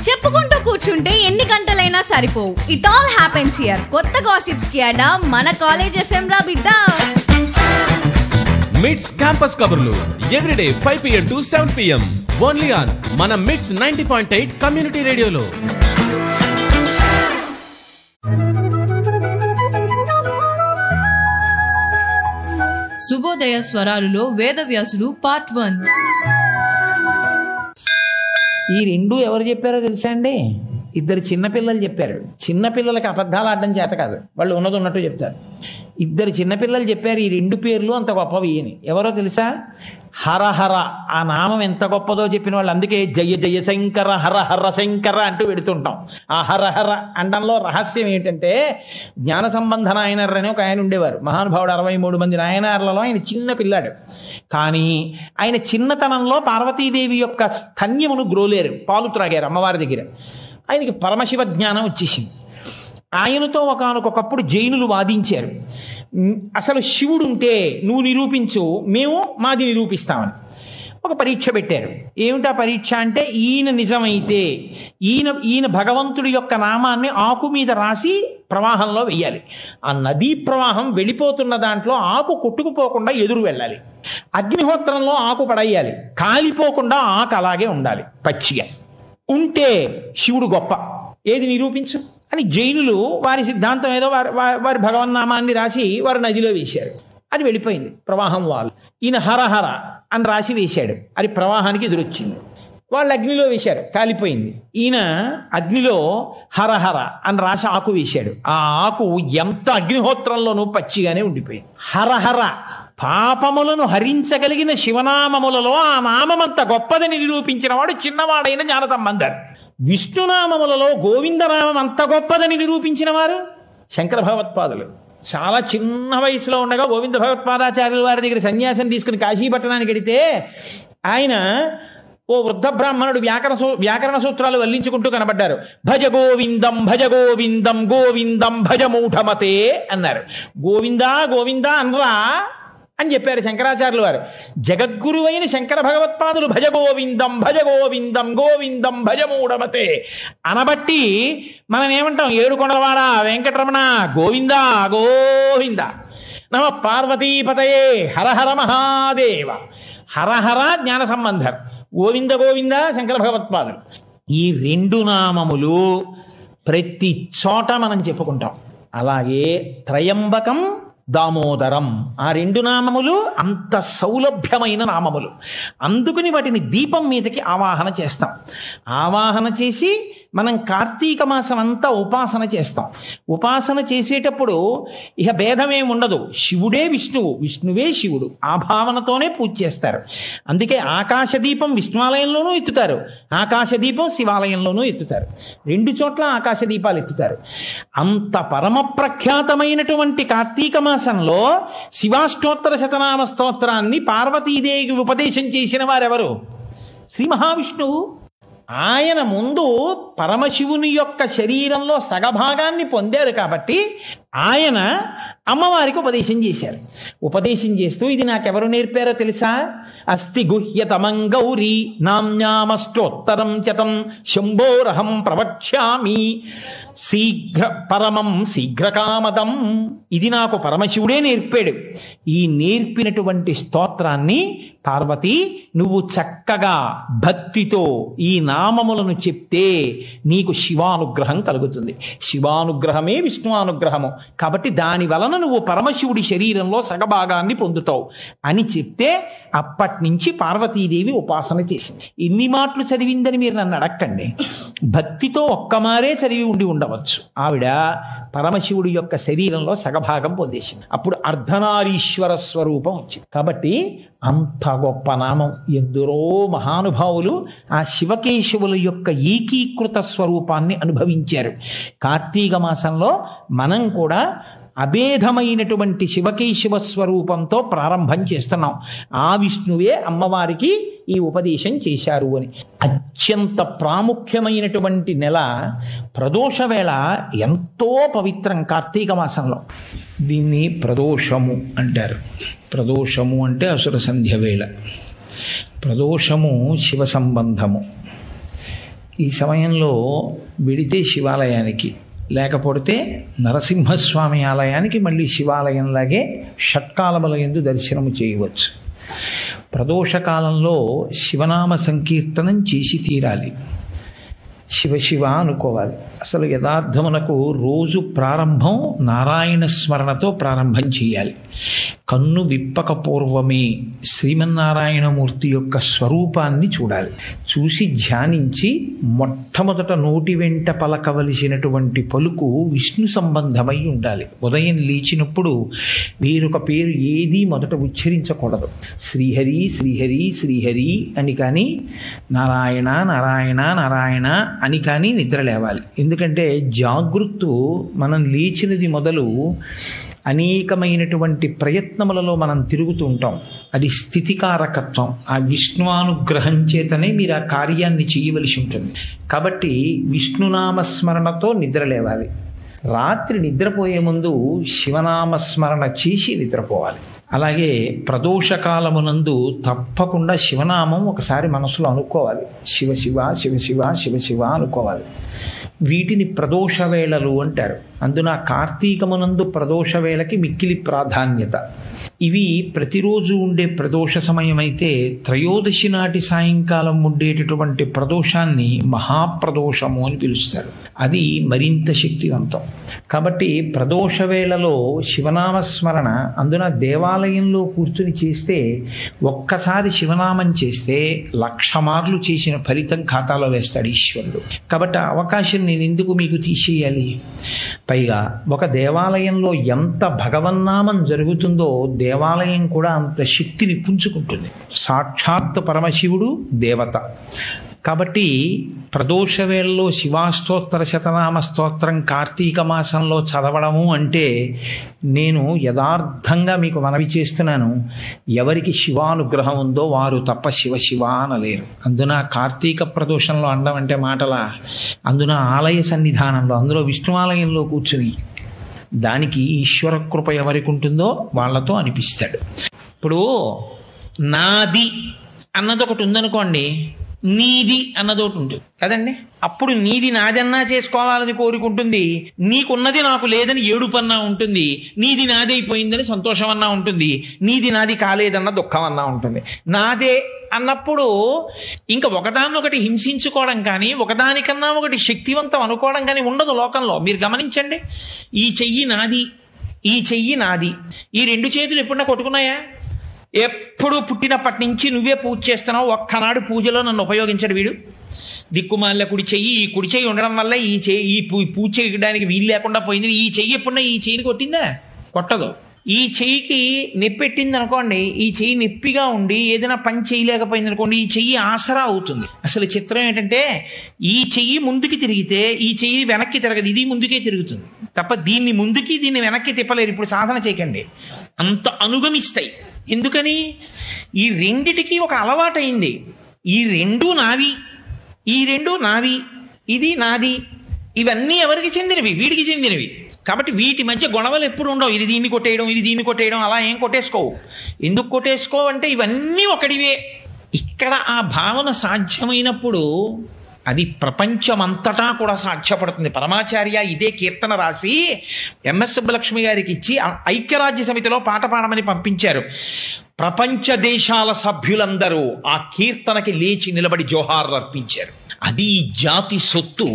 చెప్పుకుంటూ కూర్చుంటే ఎన్ని గంటలైనా సరిపోవు ఇట్ ఆల్ హ్యాపెన్స్ హియర్ కొత్త గాసిప్స్ కి అడా మన కాలేజ్ ఎఫ్ఎం రా బిడ్డ మిడ్స్ క్యాంపస్ కబుర్లు everyday five PM to seven PM only on మన MITS ninety point eight community రేడియోలో శుభోదయ స్వరాలులో వేదవ్యాసుడు పార్ట్ వన్ ఈ రెండు ఎవరు చెప్పారో తెలుసా అండి ఇద్దరు చిన్నపిల్లలు చెప్పారు చిన్నపిల్లలకి అబద్ధాలు ఆడడం చేత కాదు వాళ్ళు ఉన్నది ఉన్నట్టు చెప్తారు ఇద్దరు చిన్నపిల్లలు చెప్పారు ఈ రెండు పేర్లు అంత గొప్పవి అని ఎవరో తెలుసా హరహర ఆ నామం ఎంత గొప్పదో చెప్పిన వాళ్ళు అందుకే జయ జయ శంకర హర హర శంకర అంటూ పెడుతుంటాం ఆ హరహర అండంలో రహస్యం ఏంటంటే జ్ఞాన సంబంధ నాయనర్ అని ఒక ఆయన ఉండేవారు మహానుభావుడు అరవై మూడు మంది నాయనార్లలో ఆయన చిన్న పిల్లాడు కానీ ఆయన చిన్నతనంలో పార్వతీదేవి యొక్క స్తన్యమును గ్రోలేరు పాలు త్రాగారు అమ్మవారి దగ్గర ఆయనకి పరమశివ జ్ఞానం వచ్చేసింది ఆయనతో ఒకనకొకప్పుడు జైనులు వాదించారు "ఉమ్, అసలు శివుడు ఉంటే నువ్వు నిరూపించు మేము మాది నిరూపిస్తామని ఒక పరీక్ష పెట్టారు ఏమిటా పరీక్ష అంటే ఈయన నిజమైతే ఈయన ఈయన భగవంతుడి యొక్క నామాన్ని ఆకు మీద రాసి ప్రవాహంలో వెయ్యాలి ఆ నదీ ప్రవాహం వెళ్ళిపోతున్న దాంట్లో ఆకు కొట్టుకుపోకుండా ఎదురు వెళ్ళాలి అగ్నిహోత్రంలో ఆకు పడేయాలి కాలిపోకుండా ఆకు అలాగే ఉండాలి పచ్చిగా ఉంటే శివుడు గొప్ప ఏది నిరూపించు అని జైనులు వారి సిద్ధాంతం ఏదో వారి వారి- వారి భగవన్నామాన్ని రాసి వారు నదిలో వేశారు అది వెళ్ళిపోయింది ప్రవాహం వాళ్ళు ఈయన హరహర అని రాసి వేశాడు అది ప్రవాహానికి ఎదురొచ్చింది వాళ్ళు అగ్నిలో వేశారు కాలిపోయింది ఈయన అగ్నిలో హరహర అని రాసి ఆకు వేశాడు ఆ ఆకు ఎంత అగ్నిహోత్రంలోనూ పచ్చిగానే ఉండిపోయింది హరహర పాపములను హరించగలిగిన శివనామములలో ఆ నామమంత గొప్పదని నిరూపించిన వాడు చిన్నవాడైన జ్ఞానసంబంధర్ విష్ణునామములలో గోవిందనామం అంత గొప్పదని నిరూపించిన వారు శంకర భగవత్పాదులు చాలా చిన్న వయసులో ఉండగా గోవింద భగవత్పాదాచార్యుల వారి దగ్గర సన్యాసం తీసుకుని కాశీపట్టణానికి వెడితే ఆయన ఓ వృద్ధ బ్రాహ్మణుడు వ్యాకరణ సూ- వ్యాకరణ సూత్రాలు వల్లించుకుంటూ కనబడ్డారు భజ గోవిందం భజ గోవిందం గోవిందం భజ మూఢమతే అన్నారు గోవిందా గోవిందా అనరా అని చెప్పారు శంకరాచార్యులు వారు జగద్గురువైన శంకర భగవత్పాదులు భజ గోవిందం భజ గోవిందం గోవిందం భజ మూఢమతే అనబట్టి మనం ఏమంటాం ఏడు కొండలవాడ వెంకటరమణ గోవిందా గోవింద నమ పార్వతీపతయే హరహర మహాదేవ హరహర జ్ఞాన సంబంధర్ గోవింద గోవింద శంకర భగవత్పాదులు ఈ రెండు నామములు ప్రతి చోట మనం చెప్పుకుంటాం అలాగే త్రయంబకం దామోదరం ఆ రెండు నామములు అంత సౌలభ్యమైన నామములు అందుకని వాటిని దీపం మీదకి ఆవాహన చేస్తాం ఆవాహన చేసి మనం కార్తీక మాసం అంతా ఉపాసన చేస్తాం ఉపాసన చేసేటప్పుడు ఇక భేదమేం ఉండదు శివుడే విష్ణువు విష్ణువే శివుడు ఆ భావనతోనే పూజ చేస్తారు అందుకే ఆకాశదీపం విష్ణువాలయంలోనూ ఎత్తుతారు ఆకాశదీపం శివాలయంలోనూ ఎత్తుతారు రెండు చోట్ల ఆకాశ దీపాలు ఎత్తుతారు అంత పరమ ప్రఖ్యాతమైనటువంటి కార్తీక మాసంలో శివాష్టోత్తర శతనామ స్తోత్రాన్ని పార్వతీదేవికి ఉపదేశం చేసిన వారెవరు శ్రీ మహావిష్ణువు ఆయన ముందు పరమశివుని యొక్క శరీరంలో సగభాగాన్ని పొందారు కాబట్టి ఆయన అమ్మవారికి ఉపదేశం చేశారు ఉపదేశం చేస్తూ ఇది నాకెవరు నేర్పారో తెలుసా అస్థి గుహ్యతమం గౌరీ నామ్యామష్టోత్తరం చతం శంభోరహం ప్రవక్ష్యామి శీఘ్ర పరమం శీఘ్రకామదం ఇది నాకు పరమశివుడే నేర్పాడు ఈ నేర్పినటువంటి స్తోత్రాన్ని పార్వతి నువ్వు చక్కగా భక్తితో ఈ నామములను చెప్తే నీకు శివానుగ్రహం కలుగుతుంది శివానుగ్రహమే విష్ణువానుగ్రహము కాబట్టి దాని వలన నువ్వు పరమశివుడి శరీరంలో సగభాగాన్ని పొందుతావు అని చెప్తే అప్పటి నుంచి పార్వతీదేవి ఉపాసన చేసింది ఎన్ని మాటలు చదివిందని మీరు నన్ను అడక్కండి భక్తితో ఒక్కమారే చదివి ఉండి ఉండవచ్చు ఆవిడ పరమశివుడి యొక్క శరీరంలో సగభాగం పొందేసింది అప్పుడు అర్ధనారీశ్వర స్వరూపం వచ్చింది కాబట్టి అంత గొప్ప నామం ఎందరో మహానుభావులు ఆ శివకేశవుల యొక్క ఏకీకృత స్వరూపాన్ని అనుభవించారు కార్తీక మాసంలో మనం కూడా అభేదమైనటువంటి శివకేశవ స్వరూపంతో ప్రారంభం చేస్తున్నాం ఆ విష్ణువే అమ్మవారికి ఈ ఉపదేశం చేశారు అని అత్యంత ప్రాముఖ్యమైనటువంటి నెల ప్రదోష వేళ ఎంతో పవిత్రం కార్తీక మాసంలో దీన్ని ప్రదోషము అంటారు ప్రదోషము అంటే అసుర సంధ్య వేళ ప్రదోషము శివ సంబంధము ఈ సమయంలో వెడితే శివాలయానికి లేకపోతే నరసింహస్వామి ఆలయానికి మళ్ళీ శివాలయంలాగే షట్కాలముల ఎందు దర్శనము చేయవచ్చు ప్రదోషకాలంలో శివనామ సంకీర్తనం చేసి తీరాలి శివ శివ అనుకోవాలి అసలు యథార్థమునకు రోజు ప్రారంభం నారాయణ స్మరణతో ప్రారంభం చేయాలి కన్ను విప్పక పూర్వమే శ్రీమన్నారాయణమూర్తి యొక్క స్వరూపాన్ని చూడాలి చూసి ధ్యానించి మొట్టమొదట నోటి వెంట పలకవలసినటువంటి పలుకు విష్ణు సంబంధమై ఉండాలి ఉదయం లేచినప్పుడు వేరొక పేరు ఏది మొదట ఉచ్చరించకూడదు శ్రీహరి శ్రీహరి శ్రీహరి అని కానీ నారాయణ నారాయణ నారాయణ అని కానీ నిద్ర లేవాలి ఎందుకంటే జాగృత్తు మనం లేచినది మొదలు అనేకమైనటువంటి ప్రయత్నములలో మనం తిరుగుతూ ఉంటాం అది స్థితికారకత్వం ఆ విష్ణువానుగ్రహం చేతనే మీరు ఆ కార్యాన్ని చేయవలసి ఉంటుంది కాబట్టి విష్ణునామస్మరణతో నిద్ర లేవాలి రాత్రి నిద్రపోయే ముందు శివనామస్మరణ చేసి నిద్రపోవాలి అలాగే ప్రదోషకాలమునందు తప్పకుండా శివనామం ఒకసారి మనసులో అనుకోవాలి శివ శివ శివ శివ శివ శివ అనుకోవాలి వీటిని ప్రదోష వేళలు అంటారు అందున కార్తీకమునందు ప్రదోష వేళకి మిక్కిలి ప్రాధాన్యత ఇవి ప్రతిరోజు ఉండే ప్రదోష సమయం అయితే త్రయోదశి నాటి సాయంకాలం ఉండేటటువంటి ప్రదోషాన్ని మహాప్రదోషము అని పిలుస్తారు అది మరింత శక్తివంతం కాబట్టి ప్రదోష వేళలో శివనామస్మరణ అందున దేవాలయంలో కూర్చుని చేస్తే ఒక్కసారి శివనామం చేస్తే లక్ష మార్లు చేసిన ఫలితం ఖాతాలో వేస్తాడు ఈశ్వరుడు కాబట్టి ఆ అవకాశం నేను ఎందుకు మీకు తీసేయాలి పైగా ఒక దేవాలయంలో ఎంత భగవన్నామం జరుగుతుందో దేవాలయం కూడా అంత శక్తిని పుంజుకుంటుంది సాక్షాత్ పరమశివుడు దేవత కాబట్టి ప్రదోష వేళలో శివాస్తోత్ర శతనామ స్తోత్రం కార్తీక మాసంలో చదవడము అంటే నేను యథార్థంగా మీకు మనవి చేస్తున్నాను ఎవరికి శివానుగ్రహం ఉందో వారు తప్ప శివ శివ అనలేరు అందున కార్తీక ప్రదోషంలో అండం అంటే మాటల అందున ఆలయ సన్నిధానంలో అందులో విష్ణువాలయంలో కూర్చుని దానికి ఈశ్వర కృప ఎవరికి ఉంటుందో వాళ్ళతో అనిపిస్తాడు ఇప్పుడు నాది అన్నది ఒకటి ఉందనుకోండి నీది అన్నది ఒకటి ఉంటుంది కదండి అప్పుడు నీది నాదన్నా చేసుకోవాలని కోరుకుంటుంది నీకున్నది నాకు లేదని ఏడుపన్నా ఉంటుంది నీది నాది అయిపోయిందని సంతోషం అన్నా ఉంటుంది నీది నాది కాలేదన్న దుఃఖం అన్నా ఉంటుంది నాదే అన్నప్పుడు ఇంకా ఒకదాన్నొకటి హింసించుకోవడం కానీ ఒకదానికన్నా ఒకటి శక్తివంతం అనుకోవడం కానీ ఉండదు లోకంలో మీరు గమనించండి ఈ చెయ్యి నాది ఈ చెయ్యి నాది ఈ రెండు చేతులు ఎప్పుడన్నా కొట్టుకున్నాయా ఎప్పుడు పుట్టినప్పటి నుంచి నువ్వే పూజ చేస్తున్నావు ఒక్కనాడు పూజలో నన్ను ఉపయోగించడు వీడు దిక్కుమాల కుడి చెయ్యి ఈ కుడి చెయ్యి ఉండడం వల్ల ఈ చెయ్యి ఈ పూ- పూజ చేయడానికి వీలు లేకుండా పోయింది ఈ చెయ్యి ఎప్పుడన్నా ఈ చెయ్యిని కొట్టిందా కొట్టదు ఈ చెయ్యికి నెప్పెట్టింది అనుకోండి ఈ చెయ్యి నొప్పిగా ఉండి ఏదైనా పని చేయలేకపోయింది అనుకోండి ఈ చెయ్యి ఆసరా అవుతుంది అసలు చిత్రం ఏంటంటే ఈ చెయ్యి ముందుకి తిరిగితే ఈ చెయ్యి వెనక్కి తిరగదు ఇది ముందుకే తిరుగుతుంది తప్ప దీన్ని ముందుకి దీన్ని వెనక్కి తిప్పలేరు ఇప్పుడు సాధన చేయకండి అంత అనుగమిస్తాయి ఎందుకని ఈ రెండిటికి ఒక అలవాటైంది ఈ రెండు నావి ఈ రెండు నావి ఇది నాది ఇవన్నీ ఎవరికి చెందినవి వీడికి చెందినవి కాబట్టి వీటి మధ్య గొడవలు ఎప్పుడు ఉండవు ఇది దీన్ని కొట్టేయడం ఇది దీన్ని కొట్టేయడం అలా ఏం కొట్టేసుకోవు ఎందుకు కొట్టేసుకోవు అంటే ఇవన్నీ ఒకటివే ఇక్కడ ఆ భావన సాధ్యమైనప్పుడు అది ప్రపంచమంతటా కూడా సాధ్యపడుతుంది పరమాచార్య ఇదే కీర్తన రాసి ఎంఎస్ సుబ్బలక్ష్మి గారికి ఇచ్చి ఆ ఐక్యరాజ్య సమితిలో పాట పాడమని పంపించారు ప్రపంచ దేశాల సభ్యులందరూ ఆ కీర్తనకి లేచి నిలబడి జోహార్లు అర్పించారు అది ఈ జాతి సొత్తు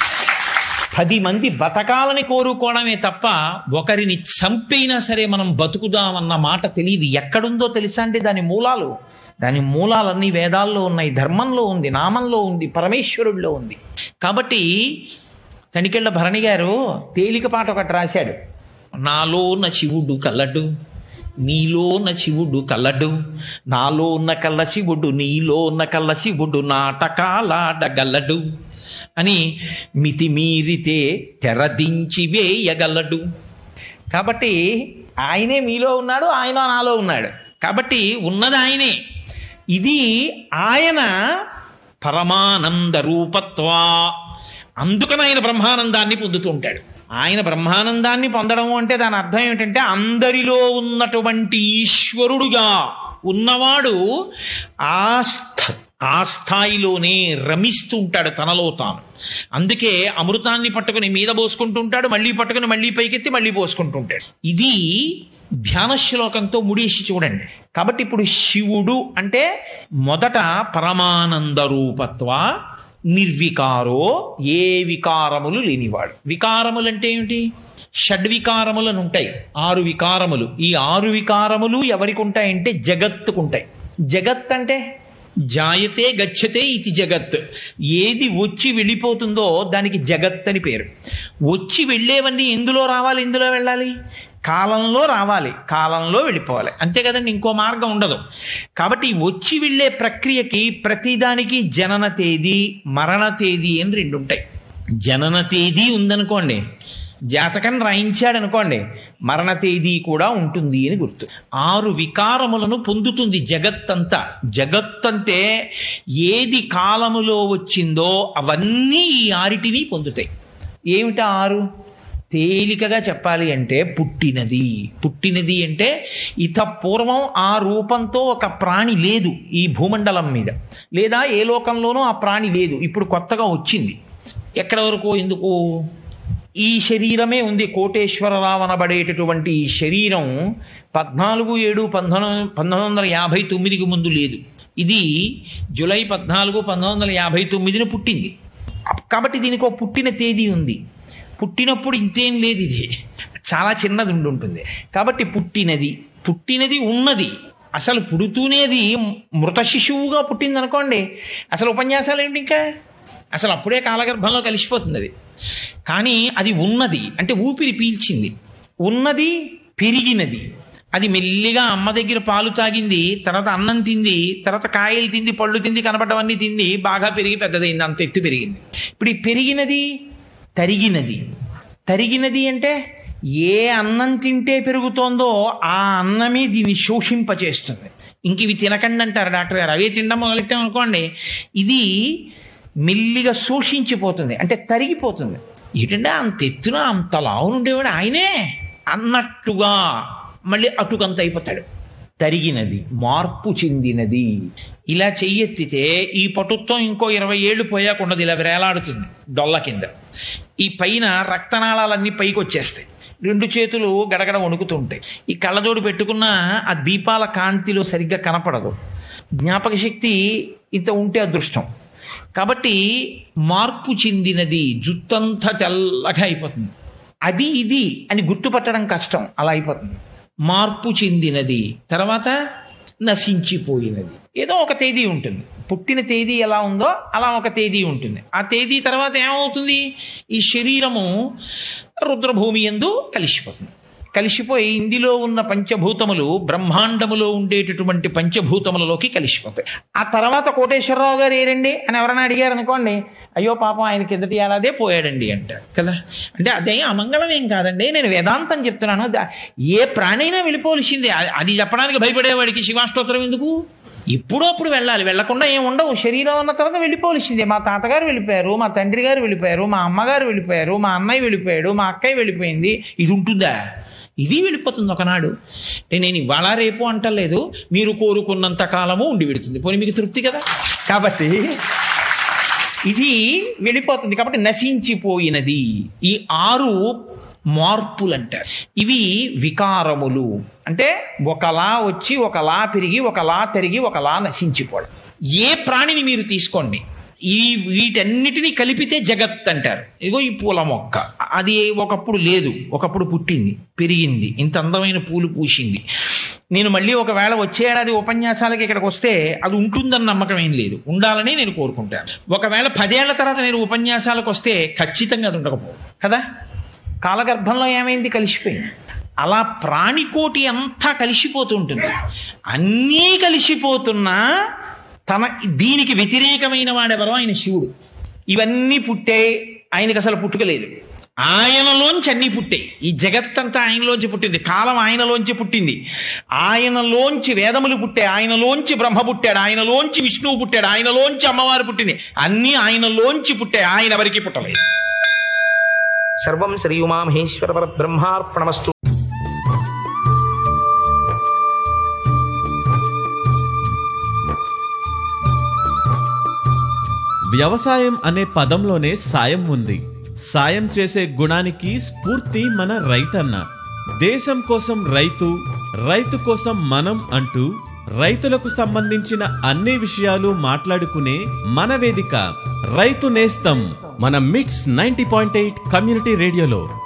పది మంది బతకాలని కోరుకోవడమే తప్ప ఒకరిని చంపైనా సరే మనం బతుకుదామన్న మాట తెలియదు ఎక్కడుందో తెలుసా అంటే దాని మూలాలు దాని మూలాలన్నీ వేదాల్లో ఉన్నాయి ధర్మంలో ఉంది నామంలో ఉంది పరమేశ్వరుడిలో ఉంది కాబట్టి తనికెళ్ళ భరణి గారు తేలిక పాట ఒకటి రాశాడు నాలో ఉన్న శివుడు కల్లడు నీలో ఉన్న శివుడు కల్లడు నాలో ఉన్న కల్ల శివుడు నీలో ఉన్న కల్ల శివుడు నాటకాలాడగలడు అని మితిమీరితే తెరదించి వేయగలడు కాబట్టి ఆయనే మీలో ఉన్నాడు ఆయన నాలో ఉన్నాడు కాబట్టి ఉన్నది ఆయనే ఇది ఆయన పరమానంద రూపత్వా అందుకని ఆయన బ్రహ్మానందాన్ని పొందుతూ ఉంటాడు ఆయన బ్రహ్మానందాన్ని పొందడం అంటే దాని అర్థం ఏమిటంటే అందరిలో ఉన్నటువంటి ఈశ్వరుడుగా ఉన్నవాడు ఆ స్థ- ఆ స్థాయిలోనే రమిస్తూ ఉంటాడు తనలో తాను అందుకే అమృతాన్ని పట్టుకుని మీద పోసుకుంటూ ఉంటాడు మళ్ళీ పట్టుకుని మళ్ళీ పైకెత్తి మళ్ళీ పోసుకుంటూ ఉంటాడు ఇది ధ్యాన శ్లోకంతో ముడేసి చూడండి కాబట్టి ఇప్పుడు శివుడు అంటే మొదట పరమానంద రూపత్వ నిర్వికారో ఏ వికారములు లేనివాడు వికారములు అంటే ఏమిటి షడ్వికారములు అని ఉంటాయి ఆరు వికారములు ఈ ఆరు వికారములు ఎవరికి ఉంటాయంటే జగత్తుకు ఉంటాయి జగత్ అంటే జాయతే గచ్చతే ఇది జగత్ ఏది వచ్చి వెళ్ళిపోతుందో దానికి జగత్ అని పేరు వచ్చి వెళ్ళేవన్నీ ఎందులో రావాలి ఎందులో వెళ్ళాలి కాలంలో రావాలి కాలంలో వెళ్ళిపోవాలి అంతే కదండి ఇంకో మార్గం ఉండదు కాబట్టి ఈ వచ్చి వెళ్ళే ప్రక్రియకి ప్రతిదానికి జనన తేదీ మరణ తేదీ అని రెండు ఉంటాయి జనన తేదీ ఉందనుకోండి జాతకం రాయించాడు అనుకోండి మరణ తేదీ కూడా ఉంటుంది అని గుర్తు ఆరు వికారములను పొందుతుంది జగత్తంతా జగత్తంటే ఏది కాలములో వచ్చిందో అవన్నీ ఈ ఆరిటిని పొందుతాయి ఏమిటా ఆరు తేలికగా చెప్పాలి అంటే పుట్టినది పుట్టినది అంటే ఇత పూర్వం ఆ రూపంతో ఒక ప్రాణి లేదు ఈ భూమండలం మీద లేదా ఏ లోకంలోనూ ఆ ప్రాణి లేదు ఇప్పుడు కొత్తగా వచ్చింది ఎక్కడ వరకు ఎందుకు ఈ శరీరమే ఉంది కోటేశ్వరరావు అనబడేటటువంటి ఈ శరీరం పద్నాలుగు ఏడు పంతొమ్మిది పంతొమ్మిది వందల యాభై తొమ్మిదికి ముందు లేదు ఇది జూలై పద్నాలుగు పంతొమ్మిది వందల యాభై తొమ్మిదిని పుట్టింది కాబట్టి దీనికి ఒక పుట్టిన తేదీ ఉంది పుట్టినప్పుడు ఇంతేం లేదు ఇది చాలా చిన్నది ఉండి ఉంటుంది కాబట్టి పుట్టినది పుట్టినది ఉన్నది అసలు పుడుతూనేది మృత శిశువుగా పుట్టింది అనుకోండి అసలు ఉపన్యాసాలు ఏంటి ఇంకా అసలు అప్పుడే కాలగర్భంలో కలిసిపోతుంది అది కానీ అది ఉన్నది అంటే ఊపిరి పీల్చింది ఉన్నది పెరిగినది అది మెల్లిగా అమ్మ దగ్గర పాలు తాగింది తర్వాత అన్నం తింది తర్వాత కాయలు తింది పళ్ళు తింది కనపడవన్నీ తింది బాగా పెరిగి పెద్దదైంది అంత ఎత్తు పెరిగింది ఇప్పుడు ఈ పెరిగినది తరిగినది తరిగినది అంటే ఏ అన్నం తింటే పెరుగుతోందో ఆ అన్నమే దీన్ని శోషింపచేస్తుంది ఇంక ఇవి తినకండి అంటారు డాక్టర్ గారు అవే తినడం మొదలెట్టాం అనుకోండి ఇది మెల్లిగా శోషించిపోతుంది అంటే తరిగిపోతుంది ఏంటంటే అంత ఎత్తున అంత లావునుండేవాడు ఆయనే అన్నట్టుగా మళ్ళీ అటుకంత అయిపోతాడు తరిగినది మార్పు చెందినది ఇలా చెయ్యెత్తితే ఈ పటుత్వం ఇంకో ఇరవై ఏళ్ళు పోయాకుండదు ఇలా వేలాడుతుంది డొల్ల కింద ఈ పైన రక్తనాళాలన్నీ పైకి వచ్చేస్తాయి రెండు చేతులు గడగడ వణుకుతుంటాయి ఈ కళ్ళజోడు పెట్టుకున్న ఆ దీపాల కాంతిలో సరిగ్గా కనపడదు జ్ఞాపక శక్తి ఇంత ఉంటే అదృష్టం కాబట్టి మార్పు చెందినది జుత్తంతా తెల్లగా అయిపోతుంది అది ఇది అని గుర్తుపట్టడం కష్టం అలా అయిపోతుంది మార్పు చెందినది తర్వాత నశించిపోయినది ఏదో ఒక తేదీ ఉంటుంది పుట్టిన తేదీ ఎలా ఉందో అలా ఒక తేదీ ఉంటుంది ఆ తేదీ తర్వాత ఏమవుతుంది ఈ శరీరము రుద్రభూమి ఎందు కలిసిపోతుంది కలిసిపోయి ఇందులో ఉన్న పంచభూతములు బ్రహ్మాండములో ఉండేటటువంటి పంచభూతములలోకి కలిసిపోతాయి ఆ తర్వాత కోటేశ్వరరావు గారు ఏరండి అని ఎవరైనా అడిగారు అనుకోండి అయ్యో పాపం ఆయన కిందటి ఏడాదే పోయాడండి అంటారు కదా అంటే అదే అమంగళం ఏం కాదండి నేను వేదాంతం చెప్తున్నాను దా- ఏ ప్రాణైనా వెళ్ళిపోవలసిందే అది- అది చెప్పడానికి భయపడేవాడికి శివాష్టోత్తరం ఎందుకు ఇప్పుడు అప్పుడు వెళ్ళాలి వెళ్లకుండా ఏం ఉండవు శరీరం ఉన్న తర్వాత వెళ్ళిపోవలసిందే మా తాతగారు వెళ్ళిపోయారు మా తండ్రి గారు వెళ్ళిపోయారు మా అమ్మగారు వెళ్ళిపోయారు మా అన్నయ్య వెళ్ళిపోయాడు మా అక్కయ్య వెళ్ళిపోయింది ఇది ఉంటుందా ఇది వెళ్ళిపోతుంది ఒకనాడు అంటే నేను ఇవాళ రేపు అంటలేదు మీరు కోరుకున్నంత కాలము ఉండి పెడుతుంది పోనీ మీకు తృప్తి కదా కాబట్టి ఇది వెళ్ళిపోతుంది కాబట్టి నశించిపోయినది ఈ ఆరు మార్పులు అంటారు ఇవి వికారములు అంటే ఒకలా వచ్చి ఒకలా పెరిగి ఒకలా తిరిగి ఒకలా నశించిపోవడం ఏ ప్రాణిని మీరు తీసుకోండి ఈ వీటన్నిటినీ కలిపితే జగత్ అంటారు ఇగో ఈ పూల మొక్క అది ఒకప్పుడు లేదు ఒకప్పుడు పుట్టింది పెరిగింది ఇంత అందమైన పూలు పూసింది నేను మళ్ళీ ఒకవేళ వచ్చే ఏడాది ఉపన్యాసాలకి ఇక్కడికి వస్తే అది ఉంటుందన్న నమ్మకం ఏం లేదు ఉండాలని నేను కోరుకుంటాను ఒకవేళ పదేళ్ల తర్వాత నేను ఉపన్యాసాలకు వస్తే ఖచ్చితంగా అది ఉండకపోవు కదా కాలగర్భంలో ఏమైంది కలిసిపోయింది అలా ప్రాణికోటి అంతా కలిసిపోతూ ఉంటుంది అన్నీ కలిసిపోతున్నా తన దీనికి వ్యతిరేకమైన వాడెవరో ఆయన శివుడు ఇవన్నీ పుట్టాయి ఆయనకి అసలు పుట్టుకలేదు ఆయనలోంచి అన్నీ పుట్టాయి ఈ జగత్తంతా ఆయనలోంచి పుట్టింది కాలం ఆయనలోంచి పుట్టింది ఆయనలోంచి వేదములు పుట్టాయి ఆయనలోంచి బ్రహ్మ పుట్టాడు ఆయనలోంచి విష్ణువు పుట్టాడు ఆయనలోంచి అమ్మవారు పుట్టింది అన్నీ ఆయనలోంచి పుట్టాయి ఆయన ఎవరికి పుట్టలేదు సర్వం శ్రీ ఉమామహేశ్వర పరబ్రహ్మార్పణమస్తు వ్యవసాయం అనే పదంలోనే సాయం ఉంది సాయం చేసే గుణానికి స్ఫూర్తి మన రైతన్న దేశం కోసం రైతు రైతు కోసం మనం అంటూ రైతులకు సంబంధించిన అన్ని విషయాలు మాట్లాడుకునే మన వేదిక రైతు నేస్తం మన మిట్స్ నైంటీ పాయింట్ ఎయిట్ కమ్యూనిటీ రేడియోలో